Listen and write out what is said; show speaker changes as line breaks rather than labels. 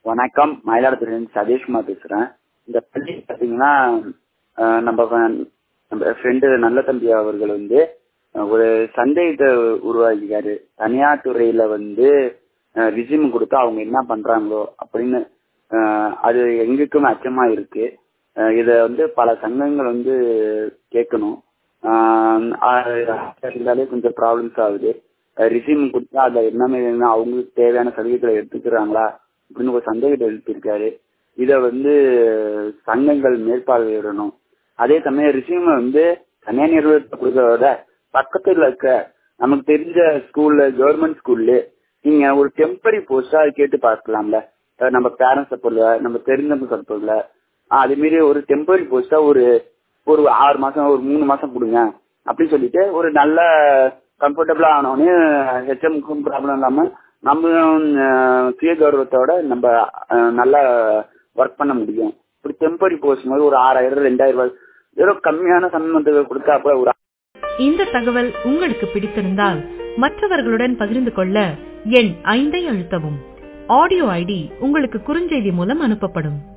வணக்கம் மயிலாடுதுறையிலிருந்து சதீஷ்குமார் பேசுறேன் இந்த பள்ளி பாத்தீங்கன்னா அஹ், நம்ம வ- நம்ம ஃப்ரெண்டு நல்ல தம்பி அவர்கள் வந்து அஹ், ஒரு சந்தேகத்தை உருவாக்கிக்காரு தனியார் துறையில வந்து ரிசியூம் கொடுத்தா அவங்க என்ன பண்றாங்களோ அப்படின்னு அஹ், அது எங்களுக்கும் அச்சமா இருக்கு அஹ், இத வந்து பல சங்கங்கள் வந்து கேட்கணும் ஆஹ் அது இருந்தாலே கொஞ்சம் ப்ராப்ளம்ஸ் ஆகுது ரிசியூம் கொடுத்தா அதுல என்னமே என்ன அவங்களுக்கு தேவையான சலுகைகளை எடுத்துக்கிறாங்களா அப்படின்னு ஒரு சந்தேகத்தை எழுப்பியிருக்காரு இத வந்து சங்கங்கள் மேற்பார்வையிடணும் அதே சமயம் ரிசியூம் வந்து தனியார் நிறுவனத்தை கொடுக்கறத விட பக்கத்துல இருக்க நமக்கு தெரிஞ்ச ஸ்கூல்ல கவர்மெண்ட் ஸ்கூல்ல நீங்க ஒரு டெம்பரரி போஸ்டா கேட்டு பார்க்கலாம்ல அஹ் நம்ம பேரண்ட்ஸ் சப்போர்ட்ல நம்ம தெரிஞ்சவங்க சப்போர்ட்ல அதே மாதிரி ஒரு டெம்பரரி போஸ்டா ஒரு ஒரு ஆறு மாசம் ஒரு மூணு மாசம் கொடுங்க அப்படின்னு சொல்லிட்டு ஒரு நல்ல கம்ஃபர்டபுளா ஆனோடனே ஹெச்எம்க்கும் ப்ராப்ளம் இல்லாம நம்ம அஹ், சுய கௌரவத்தோட நம்ம அஹ், நல்லா ஒர்க் பண்ண முடியும் இப்படி டெம்பரரி போஸ்ட் மாதிரி ஒரு ஆறாயிரம் ரெண்டாயிரம் ரூபாய் வெறும் கம்மியான சம்பளத்துக்கு கொடுத்தா அப்ப ஒரு
இந்த தகவல் உங்களுக்கு பிடித்திருந்தால் மற்றவர்களுடன் பகிர்ந்து கொள்ள எண் ஐந்தை அழுத்தவும் ஆடியோ ஐடி உங்களுக்கு குறுஞ்செய்தி மூலம் அனுப்பப்படும்